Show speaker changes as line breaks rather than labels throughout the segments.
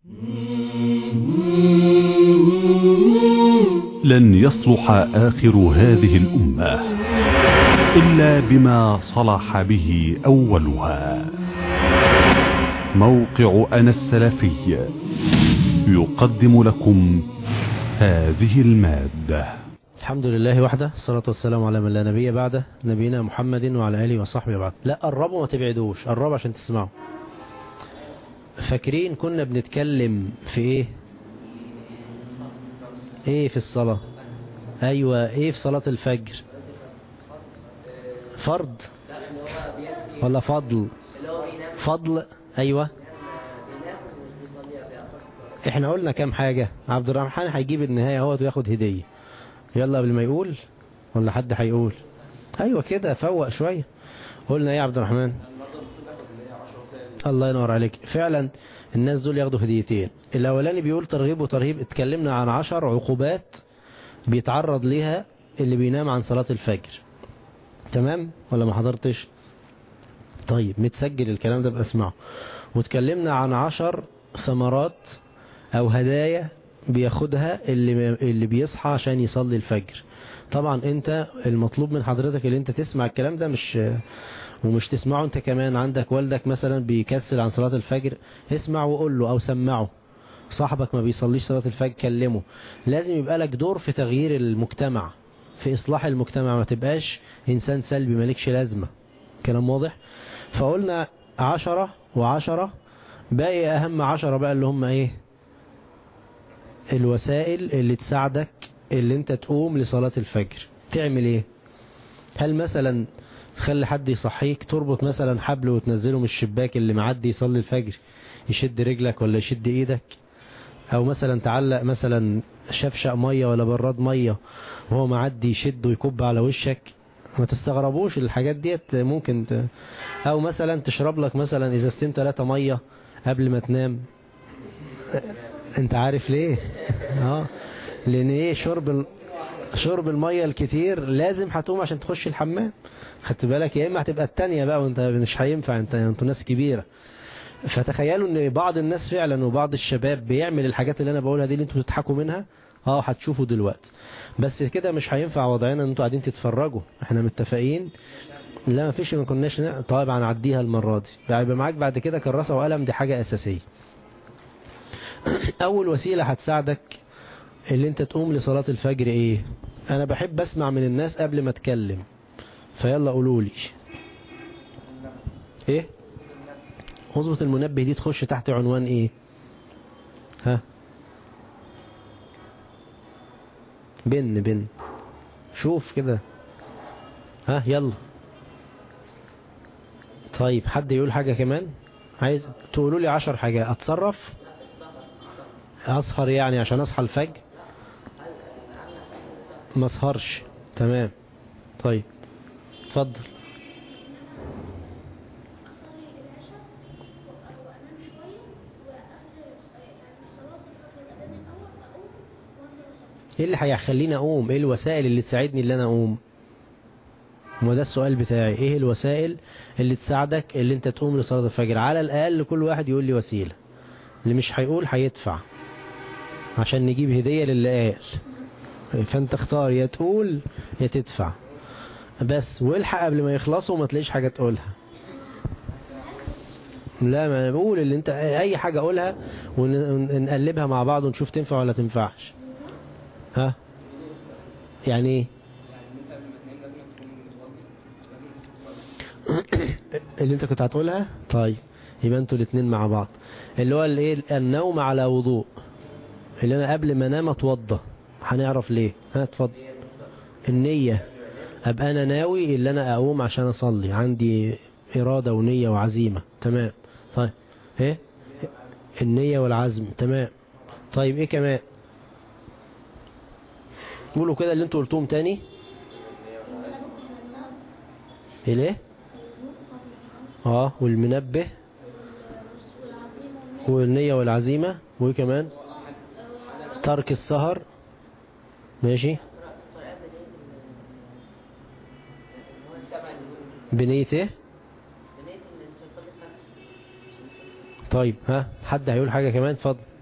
لن يصلح آخر هذه الأمة إلا بما صلح به أولها موقع أنا السلفي يقدم لكم هذه المادة
الحمد لله وحده الصلاة والسلام على من لا نبي بعده نبينا محمد وعلى آله وصحبه بعد لا قربوا ما تبعدوش قربوا عشان تسمعوا فاكرين كنا بنتكلم في ايه ايه في الصلاة ايوه ايه في صلاة الفجر فرض ولا فضل فضل ايوه احنا قلنا كام حاجة عبد الرحمن هيجيب النهاية اهوت وياخد هدية يلا قبل ما يقول ولا حد هيقول ايوه كده فوق شوية قلنا ايه يا عبد الرحمن الله ينور عليك فعلا الناس دول ياخدوا هديتين الاولاني بيقول ترغيب وترهيب اتكلمنا عن عشر عقوبات بيتعرض ليها اللي بينام عن صلاة الفجر تمام ولا ما حضرتش طيب متسجل الكلام ده بأسمعه واتكلمنا عن عشر ثمرات او هدايا بياخدها اللي اللي بيصحى عشان يصلي الفجر طبعا انت المطلوب من حضرتك اللي انت تسمع الكلام ده مش ومش تسمعه انت كمان عندك والدك مثلا بيكسل عن صلاة الفجر اسمع وقول له او سمعه صاحبك ما بيصليش صلاة الفجر كلمه لازم يبقى لك دور في تغيير المجتمع في اصلاح المجتمع ما تبقاش انسان سلبي مالكش لازمة كلام واضح فقلنا عشرة وعشرة باقي اهم عشرة بقى اللي هم ايه الوسائل اللي تساعدك اللي انت تقوم لصلاة الفجر تعمل ايه هل مثلا تخلي حد يصحيك تربط مثلا حبل وتنزله من الشباك اللي معدي يصلي الفجر يشد رجلك ولا يشد ايدك او مثلا تعلق مثلا شفشق مية ولا براد مية وهو معدي يشد ويكب على وشك ما تستغربوش الحاجات ديت ممكن ت... او مثلا تشرب لك مثلا ازازتين ثلاثة مية قبل ما تنام انت عارف ليه اه لان ايه شرب ال... شرب المية الكتير لازم هتقوم عشان تخش الحمام خدت بالك يا اما هتبقى التانية بقى وانت مش هينفع انت انتوا ناس كبيرة فتخيلوا ان بعض الناس فعلا وبعض الشباب بيعمل الحاجات اللي انا بقولها دي اللي انتوا بتضحكوا منها اه هتشوفوا دلوقتي بس كده مش هينفع وضعنا ان انتوا قاعدين تتفرجوا احنا متفقين لا ما فيش ما كناش طبعا هنعديها المرة دي هيبقى معاك بعد كده كراسة وقلم دي حاجة اساسية اول وسيلة هتساعدك اللي انت تقوم لصلاة الفجر ايه انا بحب اسمع من الناس قبل ما اتكلم فيلا قولوا لي ايه اظبط المنبه دي تخش تحت عنوان ايه ها بن بن شوف كده ها يلا طيب حد يقول حاجة كمان عايز تقولوا لي عشر حاجات اتصرف اسهر يعني عشان اصحى الفجر ما اسهرش تمام طيب اتفضل ايه اللي هيخليني اقوم ايه الوسائل اللي تساعدني اللي انا اقوم ما ده السؤال بتاعي ايه الوسائل اللي تساعدك اللي انت تقوم لصلاة الفجر على الاقل كل واحد يقول لي وسيلة اللي مش هيقول هيدفع عشان نجيب هدية للي قال فانت اختار يا تقول يا تدفع بس والحق قبل ما يخلصوا وما تلاقيش حاجة تقولها لا ما انا بقول اللي انت اي حاجة قولها ونقلبها مع بعض ونشوف تنفع ولا تنفعش ها يعني ايه اللي انت كنت هتقولها طيب يبقى انتوا الاثنين مع بعض اللي هو الايه النوم على وضوء اللي انا قبل ما انام اتوضى هنعرف ليه ها اتفضل النية ابقى انا ناوي اللي انا اقوم عشان اصلي عندي ارادة ونية وعزيمة تمام طيب ايه النية والعزم تمام طيب ايه كمان قولوا كده اللي انتوا قلتوهم تاني ايه ليه اه والمنبه والنية والعزيمة وايه كمان ترك السهر ماشي بنية ايه طيب ها حد هيقول حاجة كمان اتفضل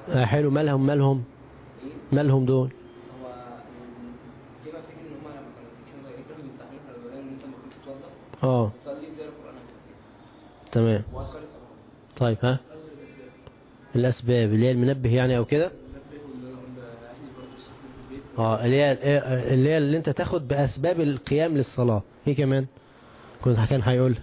آه حلو مالهم مالهم
ايه
مالهم دول
هو م- فيما افتكر ان هم لما كانوا احنا صغيرين كانوا بيمسحونا في رمضان ان انت لما كنت تتوضا
اه
تصلي بتقرا القران
تمام
واذكار الصباح
طيب ها الأسباب اللي هي المنبه يعني أو كده اه اللي هي اللي هي اللي انت تاخد بأسباب القيام للصلاة ايه كمان كنت كان هيقول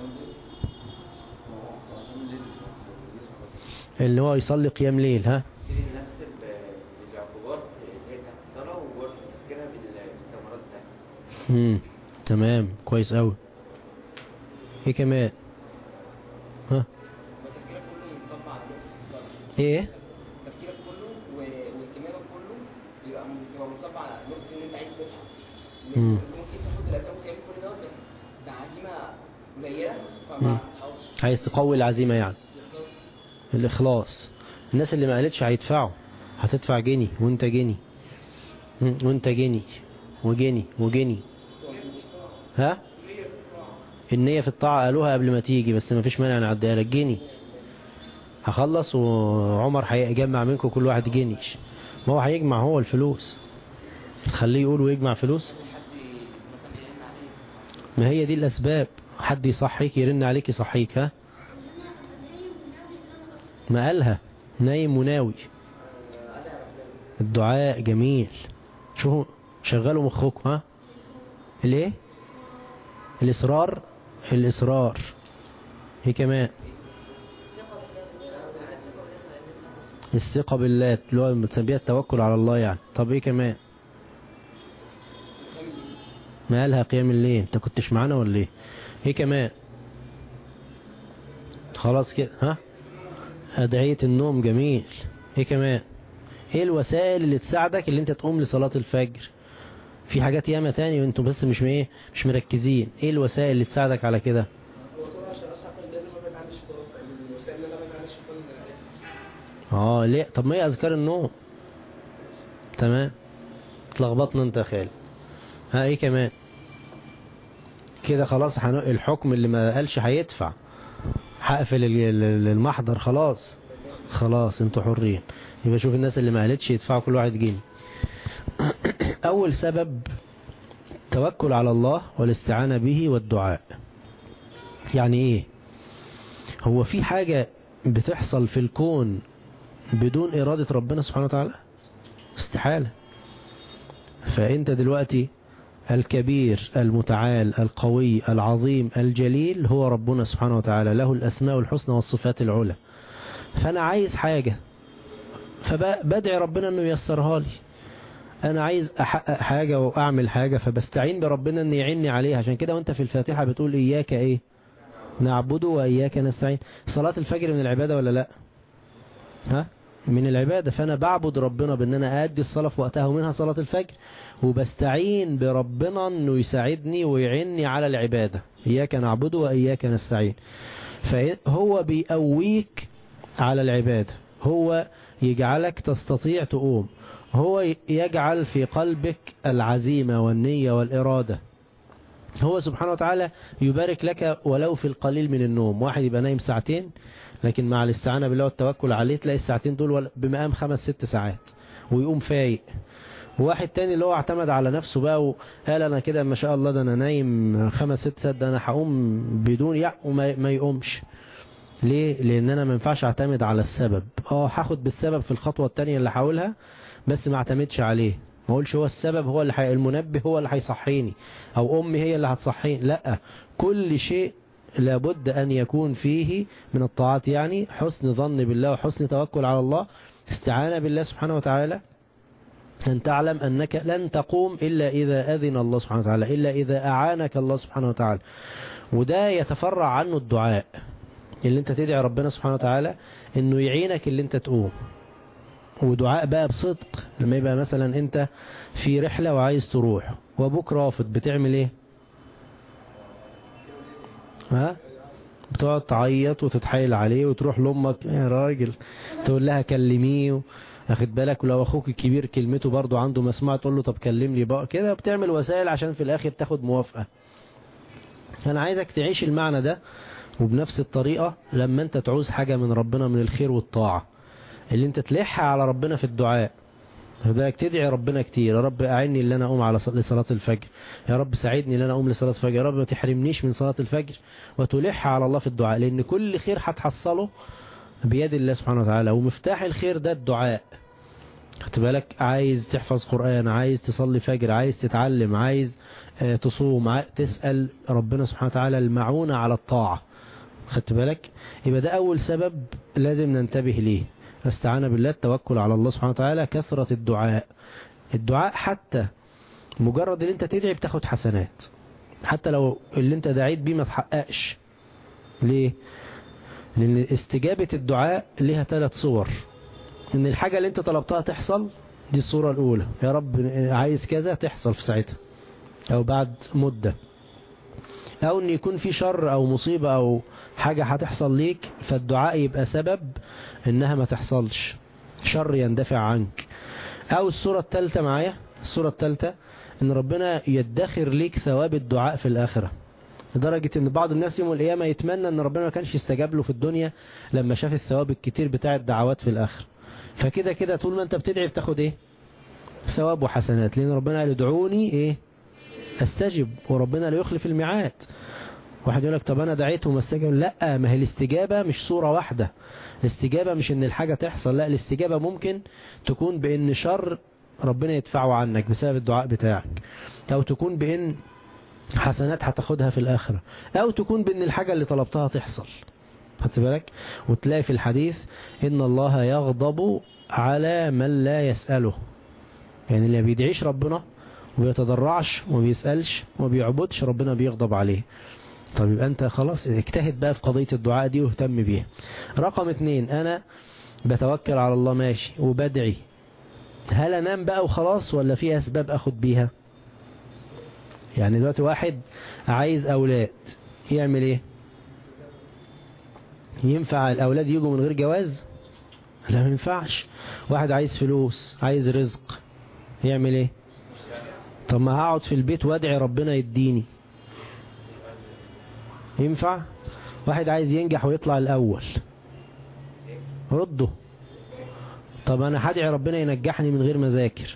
اللي هو يصلي قيام ليل ها
تشتري النفس ب- بالعقوبات اللي هي بتاعت الصلاة وبرضه تذكرها بالثمرات بتاعتها
امم تمام كويس قوي ايه كمان ها
تفكيرك كله يتصب على نقطه الصلاه
ايه
تفكيرك كله و- واهتمامك كله يبقى م- يبقى منصب على نقطه ان انت عايز تصحى لأن
مم.
انت ممكن تاخد الاسباب وتعمل كل دوت بس ده عزيمه قليله فما
مم.
تصحاش
عايز تقوي العزيمة يعني الإخلاص الناس اللي ما قالتش هيدفعوا هتدفع جني وانت جني مم، وانت جني وجني وجني ها النية في الطاعة قالوها قبل ما تيجي بس ما فيش مانع نعديها لك جني هخلص وعمر هيجمع منكم كل واحد جني ما هو هيجمع هو الفلوس خليه يقول ويجمع فلوس ما هي دي الأسباب حد يصحيك يرن عليك يصحيك ها ما قالها نايم وناوي الدعاء جميل شوفوا شغلوا مخكم ها الايه الاصرار الاصرار ايه كمان الثقة بالله اللي هو بتسميها التوكل على الله يعني طب ايه كمان ما قالها قيام الليل انت كنتش معانا ولا ايه ايه كمان خلاص كده ها أدعية النوم جميل ايه كمان ايه الوسائل اللي تساعدك اللي انت تقوم لصلاة الفجر في حاجات ياما تاني وانتم بس مش ايه مش مركزين ايه الوسائل اللي تساعدك على كده اه ليه طب ما هي اذكار النوم تمام اتلخبطنا انت يا خالد ها ايه كمان كده خلاص حنو... الحكم اللي ما قالش هيدفع هقفل ال- ال- المحضر خلاص خلاص انتوا حرين يبقى شوف الناس اللي ما قالتش يدفعوا كل واحد جنيه اول سبب التوكل على الله والاستعانة به والدعاء يعني ايه هو في حاجة بتحصل في الكون بدون إرادة ربنا سبحانه وتعالى استحالة فأنت دلوقتي الكبير المتعال القوي العظيم الجليل هو ربنا سبحانه وتعالى له الأسماء الحسنى والصفات العلى فأنا عايز حاجة فبدعي ربنا أنه ييسرها لي أنا عايز أحقق حاجة وأعمل حاجة فبستعين بربنا أن يعيني عليها عشان كده وأنت في الفاتحة بتقول إياك إيه نعبد وإياك نستعين صلاة الفجر من العبادة ولا لا ها من العبادة فأنا بعبد ربنا بأن أنا أدي الصلاة في وقتها ومنها صلاة الفجر وبستعين بربنا أنه يساعدني ويعني على العبادة إياك نعبد وإياك نستعين فهو بيقويك على العبادة هو يجعلك تستطيع تقوم هو يجعل في قلبك العزيمة والنية والإرادة هو سبحانه وتعالى يبارك لك ولو في القليل من النوم واحد يبقى نايم ساعتين لكن مع الاستعانة بالله والتوكل عليه تلاقي الساعتين دول بمقام خمس ست ساعات ويقوم فايق واحد تاني اللي هو اعتمد على نفسه بقى وقال انا كده ما شاء الله ده انا نايم خمس ست ساعات ده انا هقوم بدون يع وما ما يقومش ليه لان انا ما ينفعش اعتمد على السبب اه هاخد بالسبب في الخطوة التانية اللي هقولها بس ما اعتمدش عليه ما اقولش هو السبب هو اللي حي... المنبه هو اللي هيصحيني او امي هي اللي هتصحيني لا كل شيء لابد ان يكون فيه من الطاعات يعني حسن ظن بالله وحسن توكل على الله استعانة بالله سبحانه وتعالى أن تعلم أنك لن تقوم إلا إذا أذن الله سبحانه وتعالى إلا إذا أعانك الله سبحانه وتعالى وده يتفرع عنه الدعاء اللي انت تدعي ربنا سبحانه وتعالى انه يعينك اللي انت تقوم ودعاء بقى بصدق لما يبقى مثلا انت في رحلة وعايز تروح وابوك رافض بتعمل ايه ها بتقعد تعيط وتتحايل عليه وتروح لامك يا راجل تقول لها كلميه اخد بالك ولو اخوك الكبير كلمته برضو عنده مسموع تقول له طب كلمني بقى كده بتعمل وسائل عشان في الاخر تاخد موافقة انا عايزك تعيش المعنى ده وبنفس الطريقة لما انت تعوز حاجة من ربنا من الخير والطاعة اللي انت تلح على ربنا في الدعاء خد بالك تدعي ربنا كتير يا رب أعني اللي أنا أقوم على ص- لصلاة الفجر يا رب ساعدني اللي أنا أقوم لصلاة الفجر يا رب ما تحرمنيش من صلاة الفجر وتلح على الله في الدعاء لأن كل خير هتحصله بيد الله سبحانه وتعالى ومفتاح الخير ده الدعاء خدت بالك عايز تحفظ قرآن عايز تصلي فجر عايز تتعلم عايز آه، تصوم عايز تسأل ربنا سبحانه وتعالى المعونة على الطاعة خدت بالك يبقى ده أول سبب لازم ننتبه ليه استعانة بالله التوكل على الله سبحانه وتعالى كثرة الدعاء الدعاء حتى مجرد ان انت تدعي بتاخد حسنات حتى لو اللي انت دعيت بيه ما تحققش ليه لان استجابة الدعاء ليها ثلاث صور ان الحاجة اللي انت طلبتها تحصل دي الصورة الاولى يا رب عايز كذا تحصل في ساعتها او بعد مدة او ان يكون في شر او مصيبة او حاجة هتحصل ليك فالدعاء يبقى سبب انها ما تحصلش شر يندفع عنك او الصورة الثالثة معايا الصورة الثالثة ان ربنا يدخر ليك ثواب الدعاء في الاخرة لدرجة ان بعض الناس يوم القيامة يتمنى ان ربنا ما كانش يستجاب له في الدنيا لما شاف الثواب الكتير بتاع الدعوات في الاخرة فكده كده طول ما انت بتدعي بتاخد ايه ثواب وحسنات لان ربنا قال ادعوني ايه استجب وربنا لا يخلف الميعاد واحد يقول لك طب انا دعيت وما استجاب لا ما هي الاستجابة مش صورة واحدة الاستجابة مش ان الحاجة تحصل لا الاستجابة ممكن تكون بان شر ربنا يدفعه عنك بسبب الدعاء بتاعك او تكون بان حسنات هتاخدها في الآخرة او تكون بان الحاجة اللي طلبتها تحصل خدت بالك وتلاقي في الحديث ان الله يغضب على من لا يسأله يعني اللي بيدعيش ربنا وبيتضرعش وما بيسألش وما بيعبدش ربنا بيغضب عليه طب يبقى انت خلاص اجتهد بقى في قضية الدعاء دي واهتم بيها رقم اتنين انا بتوكل على الله ماشي وبدعي هل انام بقى وخلاص ولا في اسباب اخد بيها يعني دلوقتي واحد عايز اولاد يعمل ايه ينفع الاولاد يجوا من غير جواز لا ما ينفعش واحد عايز فلوس عايز رزق يعمل ايه طب ما هقعد في البيت وادعي ربنا يديني ينفع واحد عايز ينجح ويطلع الاول رده طب انا هدعي ربنا ينجحني من غير ما اذاكر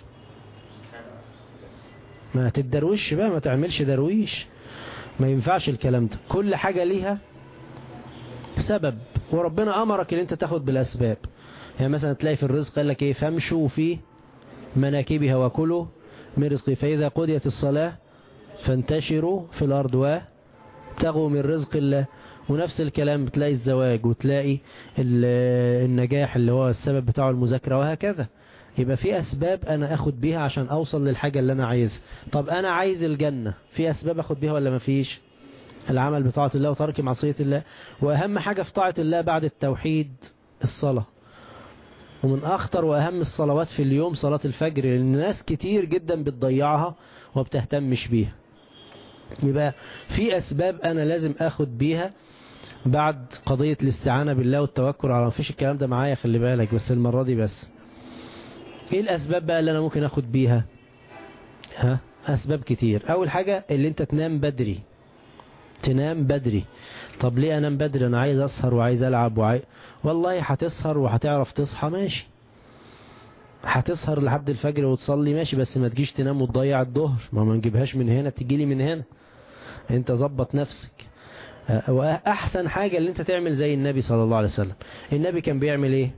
ما تدروش بقى ما تعملش درويش ما ينفعش الكلام ده كل حاجة ليها سبب وربنا امرك ان انت تاخد بالاسباب يعني مثلا تلاقي في الرزق قال لك ايه فامشوا في مناكبها وكلوا من رزقه فاذا قضيت الصلاة فانتشروا في الارض وابتغوا من رزق الله ونفس الكلام بتلاقي الزواج وتلاقي ال- النجاح اللي هو السبب بتاعه المذاكرة وهكذا يبقى في أسباب أنا أخد بيها عشان أوصل للحاجة اللي أنا عايزها طب أنا عايز الجنة في أسباب أخد بيها ولا ما فيش العمل بطاعة الله وترك معصية الله وأهم حاجة في طاعة الله بعد التوحيد الصلاة ومن أخطر وأهم الصلوات في اليوم صلاة الفجر لأن ناس كتير جدا بتضيعها وبتهتمش بيها يبقى في أسباب أنا لازم أخد بيها بعد قضية الاستعانة بالله والتوكل على مفيش الكلام ده معايا خلي بالك بس المرة دي بس ايه الاسباب بقى اللي انا ممكن اخد بيها ها اسباب كتير اول حاجة اللي انت تنام بدري تنام بدري طب ليه انام بدري انا عايز اسهر وعايز العب وعايز والله هتسهر وهتعرف تصحى ماشي هتسهر لحد الفجر وتصلي ماشي بس ما تجيش تنام وتضيع الظهر ما ما نجيبهاش من هنا تجي لي من هنا انت ظبط نفسك أه، واحسن حاجة اللي انت تعمل زي النبي صلى الله عليه وسلم النبي كان بيعمل ايه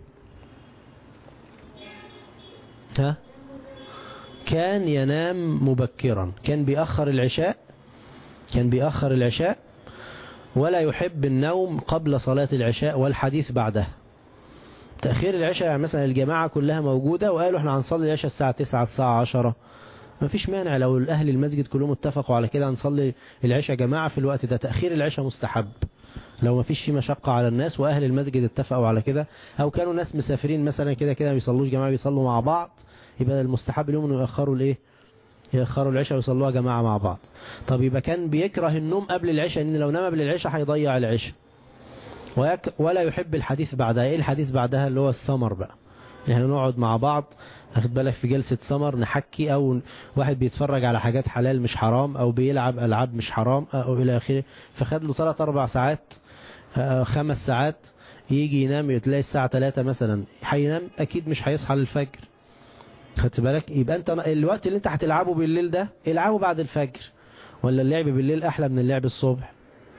ها كان ينام مبكرا كان بيأخر العشاء كان بيأخر العشاء ولا يحب النوم قبل صلاة العشاء والحديث بعدها تأخير العشاء يعني مثلا الجماعة كلها موجودة وقالوا احنا هنصلي العشاء الساعة 9 الساعة 10 ما فيش مانع لو الأهل المسجد كلهم اتفقوا على كده هنصلي العشاء جماعة في الوقت ده تأخير العشاء مستحب لو ما فيش فيه مشقة على الناس وأهل المسجد اتفقوا على كده أو كانوا ناس مسافرين مثلا كده كده ما بيصلوش جماعة بيصلوا مع بعض يبقى المستحب لهم انه يأخروا الايه يأخروا العشاء ويصلوها جماعة مع بعض طب يبقى كان بيكره النوم قبل العشاء ان لو نام قبل العشاء هيضيع العشاء ويك ولا يحب الحديث بعدها ايه الحديث بعدها اللي هو السمر بقى احنا نقعد مع بعض اخد بالك في جلسة سمر نحكي او واحد بيتفرج على حاجات حلال مش حرام او بيلعب العاب مش حرام او الى اخره فخد له 3 4 ساعات آه، خمس ساعات يجي ينام تلاقي الساعة 3 مثلا هينام اكيد مش هيصحى للفجر خدت بالك يبقى انت الوقت اللي انت هتلعبه بالليل ده العبه بعد الفجر ولا اللعب بالليل احلى من اللعب الصبح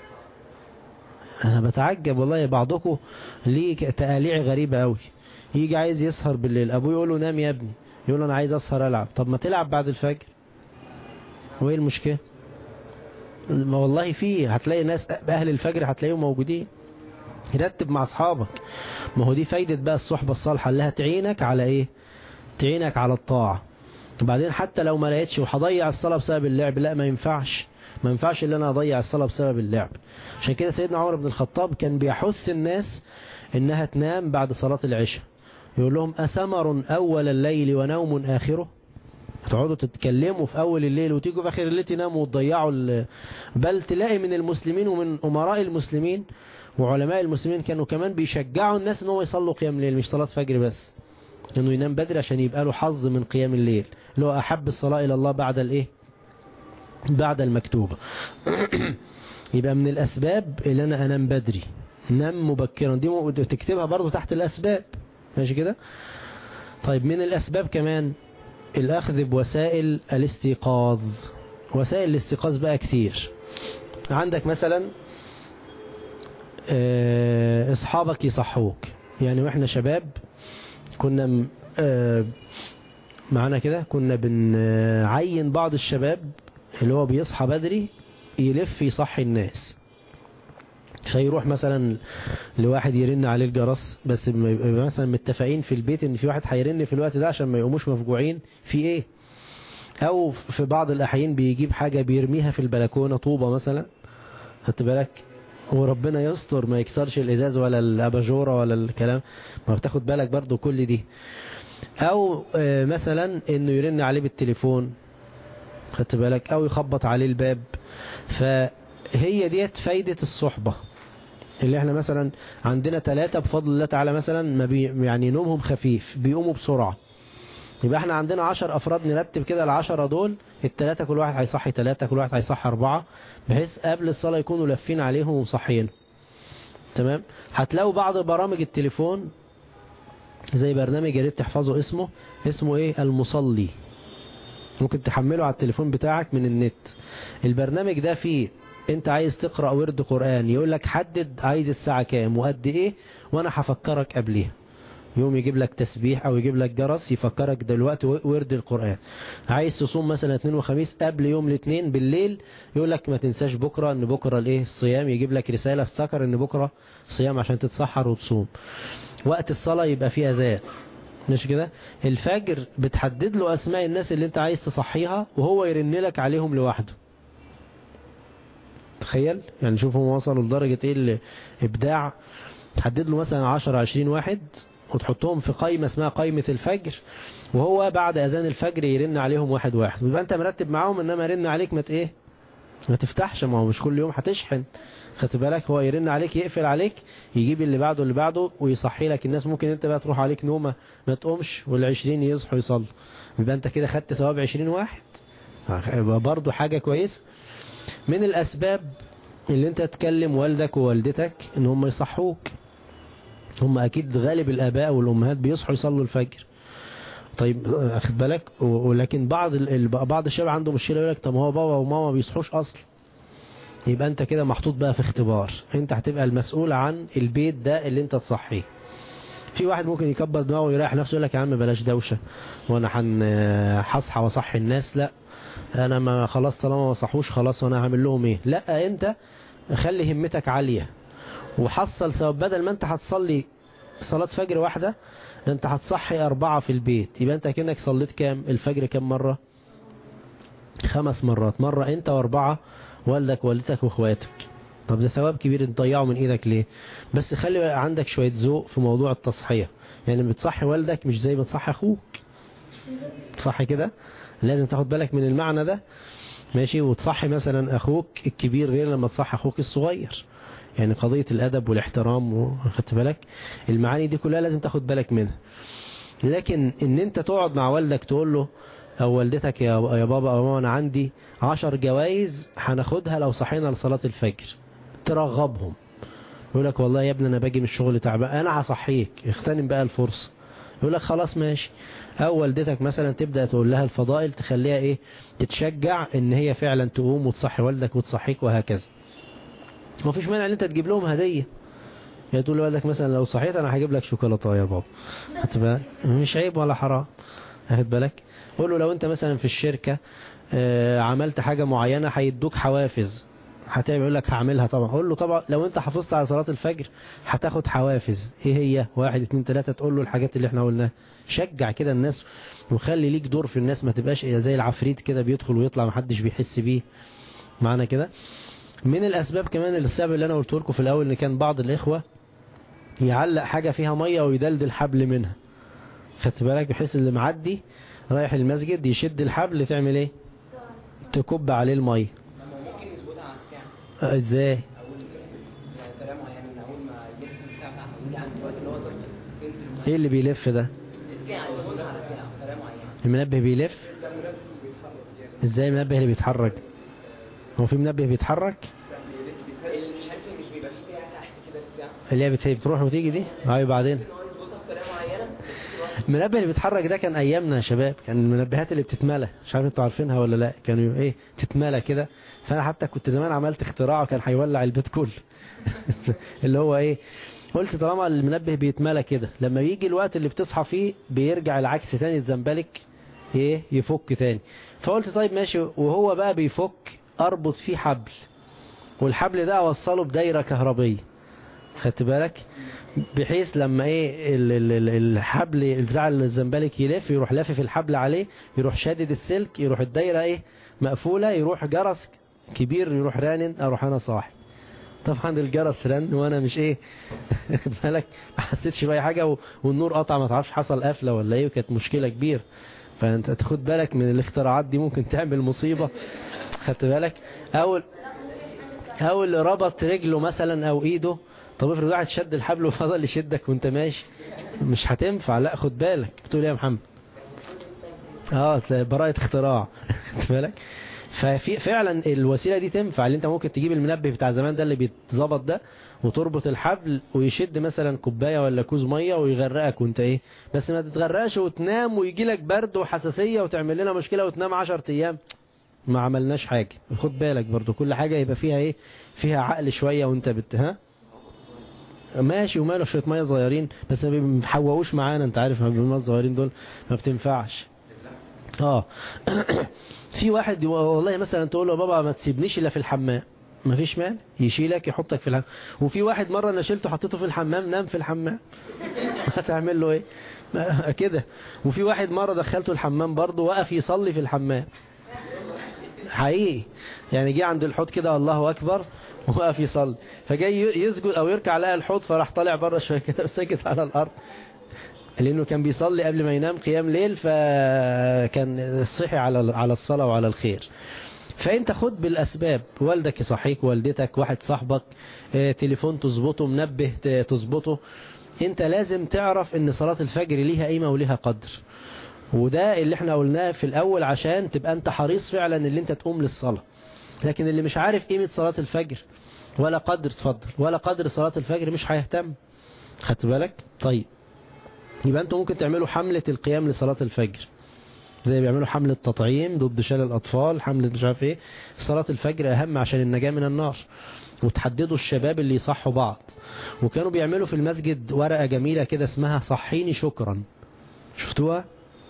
انا بتعجب والله بعضكم ليه تقاليع غريبة قوي يجي عايز يسهر بالليل ابوه يقول له نام يا ابني يقول له انا عايز اسهر العب طب ما تلعب بعد الفجر وايه المشكلة ما والله فيه هتلاقي ناس اهل الفجر هتلاقيهم موجودين رتب مع اصحابك ما هو دي فايدة بقى الصحبة الصالحة اللي هتعينك على ايه تعينك على الطاعة وبعدين حتى لو ما لقيتش وهضيع الصلاة بسبب اللعب لا ما ينفعش ما ينفعش ان انا اضيع الصلاة بسبب اللعب عشان كده سيدنا عمر بن الخطاب كان بيحث الناس انها تنام بعد صلاة العشاء يقول لهم أسمر أول الليل ونوم آخره تقعدوا تتكلموا في أول الليل وتيجوا في آخر الليل تناموا وتضيعوا ال... بل تلاقي من المسلمين ومن أمراء المسلمين وعلماء المسلمين كانوا كمان بيشجعوا الناس ان هو يصلوا قيام الليل مش صلاة فجر بس انه ينام بدري عشان يبقى له حظ من قيام الليل اللي هو أحب الصلاة إلى الله بعد الايه بعد المكتوبة يبقى من الأسباب اللي أنا أنام بدري نام مبكرا دي تكتبها برضو تحت الأسباب ماشي كده طيب من الأسباب كمان الأخذ بوسائل الاستيقاظ وسائل الاستيقاظ بقى كتير عندك مثلا اصحابك يصحوك يعني واحنا شباب كنا معانا كده كنا بنعين بعض الشباب اللي هو بيصحى بدري يلف يصحي الناس فيروح مثلا لواحد يرن عليه الجرس بس مثلا متفقين في البيت ان في واحد هيرن في الوقت ده عشان ما يقوموش مفجوعين في ايه او في بعض الاحيان بيجيب حاجة بيرميها في البلكونة طوبة مثلا خدت بالك وربنا يستر ما يكسرش الازاز ولا الاباجورة ولا الكلام ما بتاخد بالك برضو كل دي او مثلا انه يرن عليه بالتليفون خدت بالك او يخبط عليه الباب فهي ديت فايدة الصحبة اللي احنا مثلا عندنا ثلاثة بفضل الله تعالى مثلا ما بي يعني نومهم خفيف بيقوموا بسرعة يبقى احنا عندنا عشر افراد نرتب كده العشرة دول الثلاثة كل واحد هيصحي ثلاثة كل واحد هيصحي اربعة بحيث قبل الصلاة يكونوا لافين عليهم ومصحيين تمام هتلاقوا بعض برامج التليفون زي برنامج يا ريت تحفظوا اسمه اسمه ايه المصلي ممكن تحمله على التليفون بتاعك من النت البرنامج ده فيه انت عايز تقرأ ورد قرآن يقول لك حدد عايز الساعة كام وقد ايه وانا هفكرك قبليها يوم يجيب لك تسبيح او يجيب لك جرس يفكرك دلوقتي ورد القرآن عايز تصوم مثلا اثنين وخميس قبل يوم الاثنين بالليل يقول لك ما تنساش بكرة ان بكرة الايه الصيام يجيب لك رسالة افتكر ان بكرة صيام عشان تتسحر وتصوم وقت الصلاة يبقى فيه اذان مش كده الفجر بتحدد له اسماء الناس اللي انت عايز تصحيها وهو يرن لك عليهم لوحده تخيل يعني شوف هم وصلوا لدرجة ايه الابداع تحدد له مثلا 10 20 واحد وتحطهم في قائمة اسمها قائمة الفجر وهو بعد اذان الفجر يرن عليهم واحد واحد ويبقى انت مرتب معاهم انما يرن عليك ما ايه ما تفتحش ما هو مش كل يوم هتشحن خدت بالك هو يرن عليك يقفل عليك يجيب اللي بعده اللي بعده ويصحي لك الناس ممكن انت بقى تروح عليك نومة ما تقومش والعشرين يصحوا يصلوا يبقى انت كده خدت ثواب عشرين واحد برضو حاجة كويسة من الاسباب اللي انت تكلم والدك ووالدتك ان هم يصحوك هم اكيد غالب الاباء والامهات بيصحوا يصلوا الفجر طيب اخد بالك ولكن بعض بعض الشباب عنده مشكله يقول لك طب هو بابا وماما بيصحوش اصلا يبقى انت كده محطوط بقى في اختبار انت هتبقى المسؤول عن البيت ده اللي انت تصحيه في واحد ممكن يكبر دماغه ويريح نفسه يقول لك يا عم بلاش دوشه وانا هصحى واصحي الناس لا انا ما خلاص طالما ما صحوش خلاص وانا هعمل لهم ايه لا انت خلي همتك عالية وحصل سبب بدل ما انت هتصلي صلاة فجر واحدة ده انت هتصحي اربعة في البيت يبقى انت كأنك صليت كام الفجر كام مرة خمس مرات مرة انت واربعة والدك والدتك واخواتك طب ده ثواب كبير تضيعه من ايدك ليه بس خلي عندك شوية ذوق في موضوع التصحية يعني بتصحي والدك مش زي ما تصحي اخوك صح كده لازم تاخد بالك من المعنى ده ماشي وتصحي مثلا اخوك الكبير غير لما تصحي اخوك الصغير يعني قضية الادب والاحترام وخدت بالك المعاني دي كلها لازم تاخد بالك منها لكن ان انت تقعد مع والدك تقول له او والدتك يا يا بابا او ماما انا عندي عشر جوائز هناخدها لو صحينا لصلاة الفجر ترغبهم يقول لك والله يا ابني انا باجي من الشغل تعبان انا هصحيك اغتنم بقى الفرصة يقول لك خلاص ماشي او والدتك مثلا تبدأ تقول لها الفضائل تخليها ايه تتشجع ان هي فعلا تقوم وتصحي والدك وتصحيك وهكذا مفيش مانع ان انت تجيب لهم هدية يعني تقول لوالدك مثلا لو صحيت انا هجيب لك شوكولاته يا بابا هتبقى مش عيب ولا حرام هات بالك قول له لو انت مثلا في الشركة آه، عملت حاجة معينة هيدوك حوافز هتعمل يقول لك هعملها طبعا قول له طبعا لو انت حافظت على صلاة الفجر هتاخد حوافز ايه هي واحد اتنين تلاتة تقول له الحاجات اللي احنا قلناها شجع كده الناس وخلي ليك دور في الناس ما تبقاش زي العفريت كده بيدخل ويطلع محدش بيحس بيه معنا كده من الاسباب كمان السبب اللي انا قلت لكم في الاول ان كان بعض الاخوة يعلق حاجة فيها مية ويدلدل حبل منها خدت بالك بحيث اللي معدي رايح المسجد يشد الحبل تعمل ايه تكب عليه المية
لما ممكن يظبطها على الساعة
آه، ازاي
اول يعني طريقة معينة ان اول ما يلف الساعة بتاعته يجي عند الوقت اللي هو ظبط تنزل
ايه اللي بيلف ده
الساعة يظبطها على الساعة بطريقة معينة
المنبه بيلف ازاي المنبه اللي بيتحرك هو في منبه بيتحرك
اللي مش عارف مش بيبقى فيه كده تحت كده الساعة
اللي هي بت- بتروح وتيجي دي ايوه بعدين
ممكن هو يظبطها بطريقة معينة
المنبه اللي بيتحرك ده كان ايامنا يا شباب كان المنبهات اللي بتتملى مش عارف انتوا عارفينها ولا لا كانوا ايه تتملى كده فانا حتى كنت زمان عملت اختراع كان هيولع البيت كله اللي هو ايه قلت طالما المنبه بيتملى كده لما بيجي الوقت اللي بتصحى فيه بيرجع العكس تاني الزنبلك ايه يفك تاني فقلت طيب ماشي وهو بقى بيفك اربط فيه حبل والحبل ده اوصله بدايرة كهربية خدت بالك بحيث لما ايه ال- ال- ال- الحبل بتاع الزنبلك يلف يروح لافف الحبل عليه يروح شادد السلك يروح الدايرة ايه مقفولة يروح جرس كبير يروح رانن اروح انا صاحي طبعا الجرس رن وانا مش ايه خد بالك ما حسيتش باي حاجة و- والنور قطع ما تعرفش حصل قفلة ولا ايه وكانت مشكلة كبيرة فانت تاخد بالك من الاختراعات دي ممكن تعمل مصيبة خدت بالك اول او اللي ربط رجله مثلا او ايده طب افرض واحد شد الحبل وفضل يشدك وانت ماشي مش هتنفع لا خد بالك بتقول ايه يا محمد اه تلاقي براءة اختراع خد بالك ففي فعلا الوسيلة دي تنفع اللي انت ممكن تجيب المنبه بتاع زمان ده اللي بيتظبط ده وتربط الحبل ويشد مثلا كوباية ولا كوز مية ويغرقك وانت ايه بس ما تتغرقش وتنام ويجي لك برد وحساسية وتعمل لنا مشكلة وتنام 10 ايام ما عملناش حاجة خد بالك برضو كل حاجة يبقى فيها ايه فيها عقل شوية وانت بت ها ماشي وماله شوية مية صغيرين بس ما بيحوقوش معانا انت عارف المية الصغيرين دول ما بتنفعش اه في واحد والله مثلا تقول له بابا ما تسيبنيش الا في الحمام ما فيش مال يشيلك يحطك في الحمام وفي واحد مرة انا شلته حطيته في الحمام نام في الحمام هتعمل له ايه ما- كده وفي واحد مرة دخلته الحمام برضه وقف يصلي في الحمام حقيقي يعني جه عند الحوض كده الله اكبر وقف يصلي فجاي يسجد او يركع لقى الحوض فراح طالع بره شويه كده وساكت على الارض لانه كان بيصلي قبل ما ينام قيام ليل فكان صحي على على الصلاه وعلى الخير فانت خد بالاسباب والدك يصحيك والدتك واحد صاحبك آه، تليفون تظبطه منبه ت- تظبطه انت لازم تعرف ان صلاة الفجر ليها قيمة وليها قدر وده اللي احنا قلناه في الاول عشان تبقى انت حريص فعلا اللي انت تقوم للصلاة لكن اللي مش عارف قيمة صلاة الفجر ولا قدر تفضل ولا قدر صلاة الفجر مش هيهتم خدت بالك طيب يبقى انتوا ممكن تعملوا حملة القيام لصلاة الفجر زي بيعملوا حملة تطعيم ضد شلل الأطفال حملة مش عارف ايه صلاة الفجر أهم عشان النجاة من النار وتحددوا الشباب اللي يصحوا بعض وكانوا بيعملوا في المسجد ورقة جميلة كده اسمها صحيني شكرا شفتوها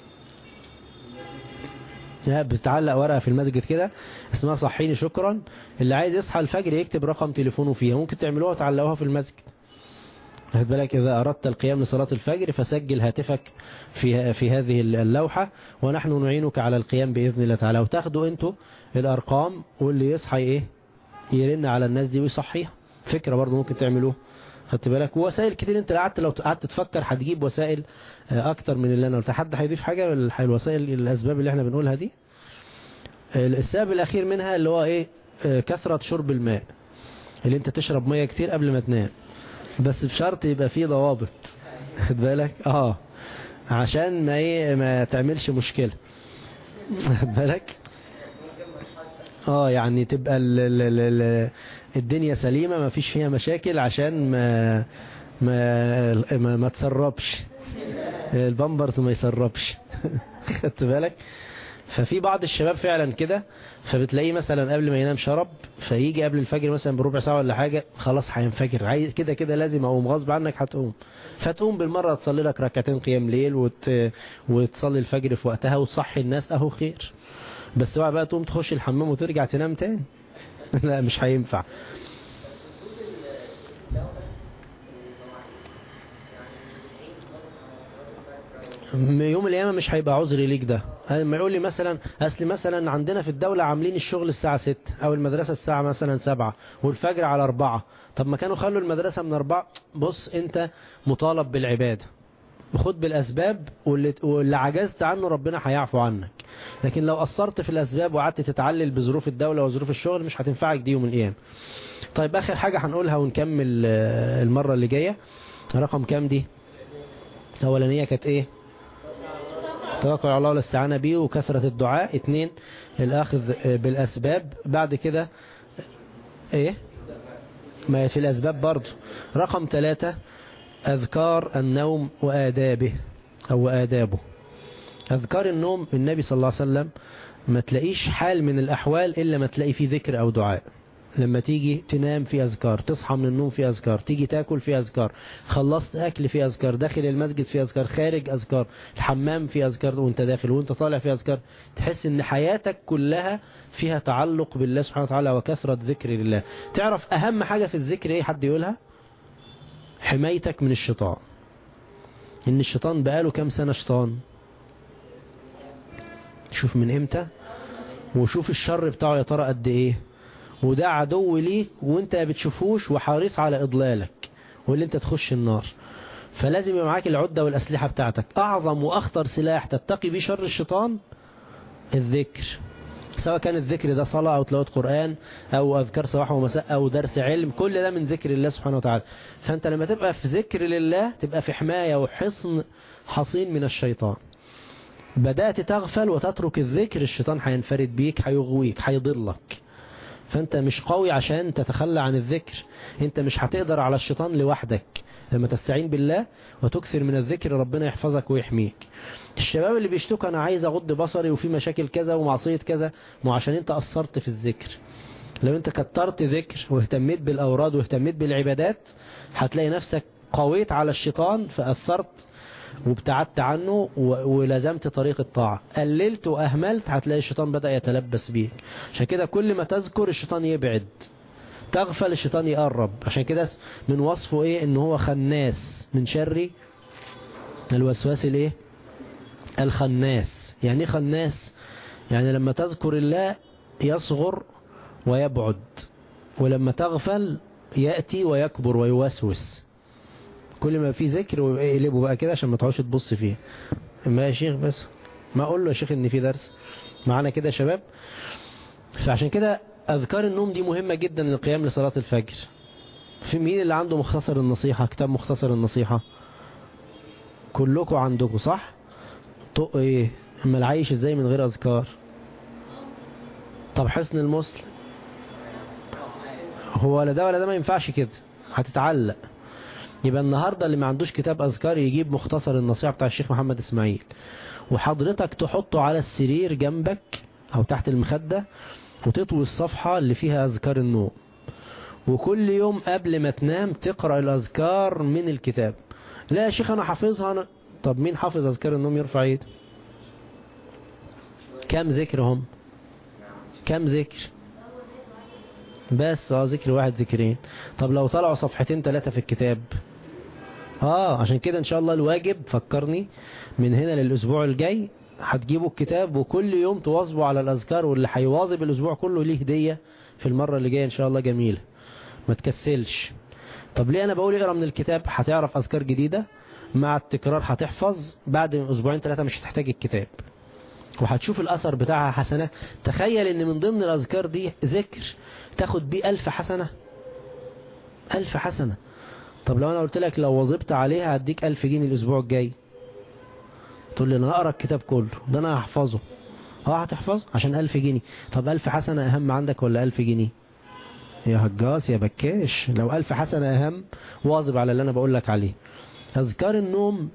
لا، بتعلق ورقة في المسجد كده اسمها صحيني شكرا اللي عايز يصحى الفجر يكتب رقم تليفونه فيها ممكن تعملوها وتعلقوها في المسجد خد بالك إذا أردت القيام لصلاة الفجر فسجل هاتفك في في هذه اللوحة ونحن نعينك على القيام بإذن الله تعالى وتاخدوا انتوا الأرقام واللي يصحى إيه يرن على الناس دي ويصحيها فكرة برضو ممكن تعملوه خدت بالك ووسائل كتير انت قعدت لو قعدت تفكر هتجيب وسائل آه، اكتر من اللي انا قلت حد هيضيف حاجة من الوسائل الاسباب اللي احنا بنقولها دي السبب الاخير منها اللي هو ايه آه، كثرة شرب الماء اللي انت تشرب مية كتير قبل ما تنام بس بشرط يبقى فيه ضوابط خد بالك اه عشان ما ايه ما تعملش مشكلة خد بالك اه يعني تبقى ال ال ال ال الدنيا سليمة ما فيش فيها مشاكل عشان ما ما ما, ما تسربش البامبرز ما يسربش خدت بالك ففي بعض الشباب فعلا كده فبتلاقيه مثلا قبل ما ينام شرب فيجي قبل الفجر مثلا بربع ساعة ولا حاجة خلاص هينفجر عايز كده كده لازم اقوم غصب عنك هتقوم فتقوم بالمرة تصلي لك ركعتين قيام ليل وت... وتصلي الفجر في وقتها وتصحي الناس اهو خير بس اوعى بقى تقوم تخش الحمام وترجع تنام تاني لا مش هينفع يوم القيامة مش هيبقى عذري ليك ده لما يقول لي مثلا اصل مثلا عندنا في الدولة عاملين الشغل الساعة 6 او المدرسة الساعة مثلا 7 والفجر على 4 طب ما كانوا خلوا المدرسة من 4 بص انت مطالب بالعبادة خد بالاسباب واللي, واللي عجزت عنه ربنا هيعفو عنك لكن لو قصرت في الاسباب وقعدت تتعلل بظروف الدولة وظروف الشغل مش هتنفعك دي يوم القيامة طيب اخر حاجة هنقولها ونكمل المرة اللي جاية رقم كام دي الاولانيه كانت ايه توكل على الله والاستعانة به وكثرة الدعاء اتنين الأخذ بالأسباب بعد كده ايه ما في الأسباب برضو رقم ثلاثة أذكار النوم وآدابه أو آدابه أذكار النوم النبي صلى الله عليه وسلم ما تلاقيش حال من الأحوال إلا ما تلاقي فيه ذكر أو دعاء لما تيجي تنام في أذكار تصحى من النوم في أذكار تيجي تاكل في أذكار خلصت أكل في أذكار داخل المسجد في أذكار خارج أذكار الحمام في أذكار وانت داخل وانت طالع في أذكار تحس ان حياتك كلها فيها تعلق بالله سبحانه وتعالى وكثرة ذكر لله تعرف أهم حاجة في الذكر ايه حد يقولها حمايتك من الشيطان ان الشيطان بقاله كام سنة شيطان شوف من امتى وشوف الشر بتاعه يا ترى قد ايه وده عدو ليك وانت ما بتشوفوش وحريص على اضلالك واللي انت تخش النار فلازم يبقى معاك العدة والأسلحة بتاعتك أعظم وأخطر سلاح تتقي بيه شر الشيطان الذكر سواء كان الذكر ده صلاة أو تلاوة قرآن أو أذكار صباح ومساء أو درس علم كل ده من ذكر الله سبحانه وتعالى فأنت لما تبقى في ذكر لله تبقى في حماية وحصن حصين من الشيطان بدأت تغفل وتترك الذكر الشيطان هينفرد بيك هيغويك هيضلك فانت مش قوي عشان تتخلى عن الذكر انت مش هتقدر على الشيطان لوحدك لما تستعين بالله وتكثر من الذكر ربنا يحفظك ويحميك الشباب اللي بيشتكوا انا عايز اغض بصري وفي مشاكل كذا ومعصية كذا مو عشان انت قصرت في الذكر لو انت كترت ذكر واهتميت بالاوراد واهتميت بالعبادات هتلاقي نفسك قويت على الشيطان فأثرت وابتعدت عنه ولزمت طريق الطاعة قللت وأهملت هتلاقي الشيطان بدأ يتلبس بيك عشان كده كل ما تذكر الشيطان يبعد تغفل الشيطان يقرب عشان كده من وصفه ايه ان هو خناس من شر الوسواس الايه الخناس يعني ايه خناس يعني لما تذكر الله يصغر ويبعد ولما تغفل يأتي ويكبر ويوسوس كل ما في ذكر ويقلبه بقى كده عشان ما تقعدش تبص فيه ما يا شيخ بس ما اقول له يا شيخ ان في درس معانا كده يا شباب فعشان كده اذكار النوم دي مهمة جدا للقيام لصلاة الفجر في مين اللي عنده مختصر النصيحة كتاب مختصر النصيحة كلكم عندكم صح طق ايه اما العيش ازاي من غير اذكار طب حسن المسلم هو ولا ده ولا ده ما ينفعش كده هتتعلق يبقى النهاردة اللي ما عندوش كتاب أذكار يجيب مختصر النصيحة بتاع الشيخ محمد إسماعيل وحضرتك تحطه على السرير جنبك أو تحت المخدة وتطوي الصفحة اللي فيها أذكار النوم وكل يوم قبل ما تنام تقرأ الأذكار من الكتاب لا يا شيخ أنا حافظها أنا طب مين حافظ أذكار النوم يرفع ايده كم ذكر هم كم ذكر بس اه ذكر واحد ذكرين طب لو طلعوا صفحتين ثلاثة في الكتاب اه عشان كده ان شاء الله الواجب فكرني من هنا للاسبوع الجاي هتجيبوا الكتاب وكل يوم تواظبوا على الاذكار واللي هيواظب الاسبوع كله ليه هدية في المرة اللي جاية ان شاء الله جميلة ما تكسلش طب ليه انا بقول اقرا من الكتاب هتعرف اذكار جديدة مع التكرار هتحفظ بعد اسبوعين ثلاثة مش هتحتاج الكتاب وهتشوف الاثر بتاعها حسنات تخيل ان من ضمن الاذكار دي ذكر تاخد بيه الف حسنة الف حسنة طب لو انا قلت لك لو وظبت عليها هديك الف جنيه الاسبوع الجاي تقول لي انا هقرا الكتاب كله ده انا هحفظه اه هتحفظه عشان الف جنيه طب الف حسنة اهم عندك ولا الف جنيه يا هجاص يا بكاش لو ألف حسنة أهم واظب على اللي أنا بقول لك عليه أذكار النوم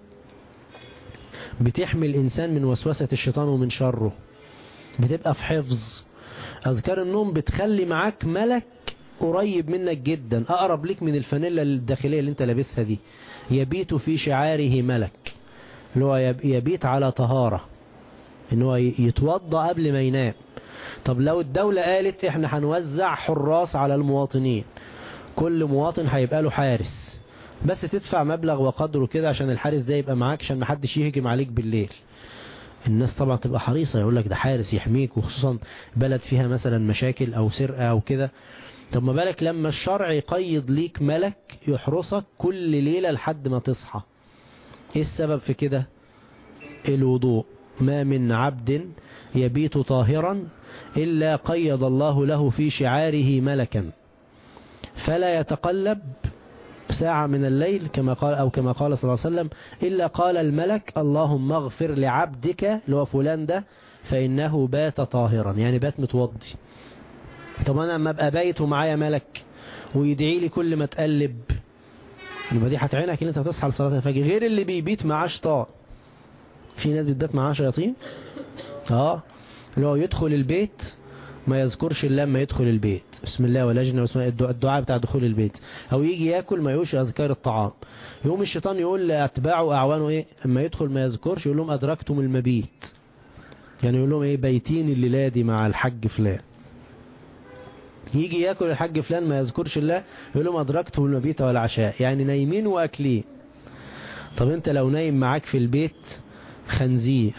بتحمي الإنسان من وسوسة الشيطان ومن شره بتبقى في حفظ أذكار النوم بتخلي معاك ملك قريب منك جدا أقرب لك من الفانيلا الداخلية اللي انت لابسها دي يبيت في شعاره ملك اللي هو يب- يبيت على طهارة ان هو ي- يتوضى قبل ما ينام طب لو الدولة قالت احنا هنوزع حراس على المواطنين كل مواطن هيبقى له حارس بس تدفع مبلغ وقدره كده عشان الحارس ده يبقى معاك عشان محدش يهجم عليك بالليل الناس طبعا تبقى حريصة يقول لك ده حارس يحميك وخصوصا بلد فيها مثلا مشاكل او سرقة او كده طب ما بالك لما الشرع يقيد ليك ملك يحرسك كل ليلة لحد ما تصحى ايه السبب في كده الوضوء ما من عبد يبيت طاهرا إلا قيد الله له في شعاره ملكا فلا يتقلب ساعة من الليل كما قال أو كما قال صلى الله عليه وسلم إلا قال الملك اللهم اغفر لعبدك اللي هو فلان ده فإنه بات طاهرا يعني بات متوضي طب أنا لما أبقى بايت ومعايا ملك ويدعي لي كل ما تقلب يبقى دي هتعينك ان انت تصحى لصلاة الفجر غير اللي بيبيت معاه شيطان في ناس بتبات معاه شياطين اه اللي هو يدخل البيت ما يذكرش الله لما يدخل البيت بسم الله ولجنة بسم الله الدعاء الدعاء بتاع دخول البيت او يجي ياكل ما يقولش اذكار الطعام يقوم الشيطان يقول لاتباعه اعوانه ايه اما يدخل ما يذكرش يقول لهم ادركتم المبيت يعني يقول لهم ايه بيتين الليله دي مع الحج فلان يجي ياكل الحج فلان ما يذكرش الله يقول لهم ادركتم المبيت والعشاء يعني نايمين واكلين طب انت لو نايم معاك في البيت خنزير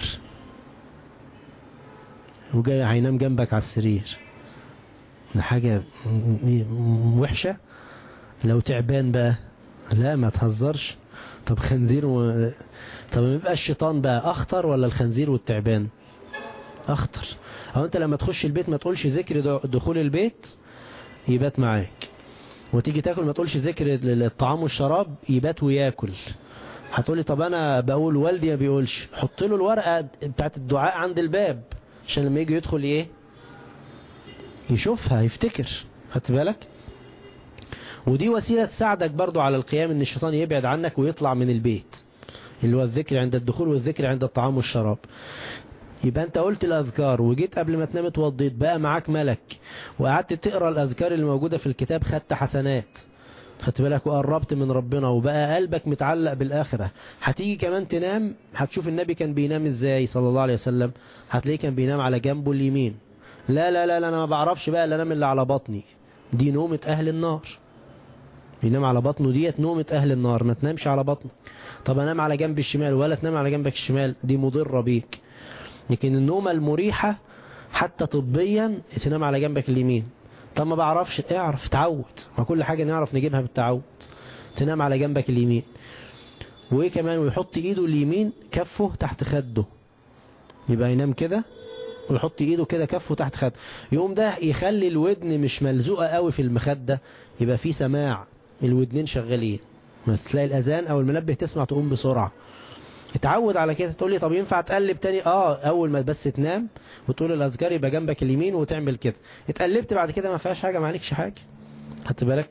وجاي هينام جنبك على السرير ده حاجة وحشة لو تعبان بقى لا ما تهزرش طب خنزير و... طب ما يبقى الشيطان بقى اخطر ولا الخنزير والتعبان اخطر او انت لما تخش البيت ما تقولش ذكر دخول البيت يبات معاك وتيجي تاكل ما تقولش ذكر الطعام والشراب يبات وياكل هتقولي طب انا بقول والدي ما بيقولش حط له الورقه بتاعت الدعاء عند الباب عشان لما يجي يدخل ايه يشوفها يفتكر خدت بالك ودي وسيله تساعدك برضو على القيام ان الشيطان يبعد عنك ويطلع من البيت اللي هو الذكر عند الدخول والذكر عند الطعام والشراب يبقى انت قلت الاذكار وجيت قبل ما تنام اتوضيت بقى معاك ملك وقعدت تقرا الاذكار اللي موجوده في الكتاب خدت حسنات خدت بالك وقربت من ربنا وبقى قلبك متعلق بالآخرة هتيجي كمان تنام هتشوف النبي كان بينام ازاي صلى الله عليه وسلم هتلاقيه كان بينام على جنبه اليمين لا لا لا, لا انا ما بعرفش بقى الا انام اللي على بطني دي نومة اهل النار ينام على بطنه ديت نومة اهل النار ما تنامش على بطنك طب انام على جنب الشمال ولا تنام على جنبك الشمال دي مضرة بيك لكن النومة المريحة حتى طبيا تنام على جنبك اليمين طب ما بعرفش اعرف تعود ما كل حاجة نعرف نجيبها بالتعود تنام على جنبك اليمين وايه كمان ويحط ايده اليمين كفه تحت خده يبقى ينام كده ويحط ايده كده كفه تحت خده يقوم ده يخلي الودن مش ملزوقة قوي في المخدة يبقى في سماع الودنين شغالين ما تلاقي الاذان او المنبه تسمع تقوم بسرعة اتعود على كده تقول لي طب ينفع تقلب تاني اه اول ما بس تنام وتقول الاذكار يبقى جنبك اليمين وتعمل كده اتقلبت بعد كده ما فيهاش حاجه ما عليكش حاجه خدت بالك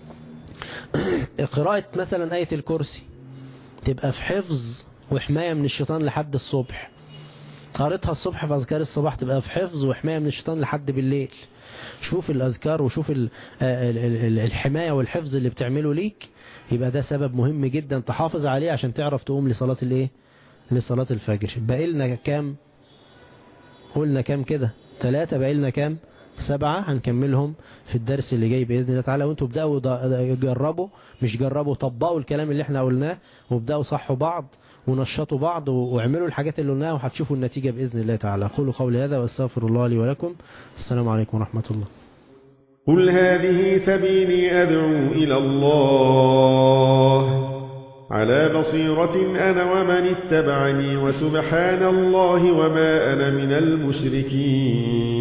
قراءه مثلا ايه الكرسي تبقى في حفظ وحمايه من الشيطان لحد الصبح قريتها الصبح في اذكار الصباح تبقى في حفظ وحمايه من الشيطان لحد بالليل شوف الاذكار وشوف الحمايه والحفظ اللي بتعمله ليك يبقى ده سبب مهم جدا تحافظ عليه عشان تعرف تقوم لصلاة الايه لصلاة الفجر باقي لنا كام قلنا كام كده ثلاثة باقي لنا كام سبعة هنكملهم في الدرس اللي جاي بإذن الله تعالى وانتوا ابدأوا جربوا مش جربوا طبقوا الكلام اللي احنا قلناه وابدأوا صحوا بعض ونشطوا بعض واعملوا الحاجات اللي قلناها وهتشوفوا النتيجة بإذن الله تعالى قولوا قولي هذا واستغفر الله لي ولكم السلام عليكم ورحمة الله
قل هذه سبيلي أدعو إلى الله على بصيرة أنا ومن اتبعني وسبحان الله وما أنا من المشركين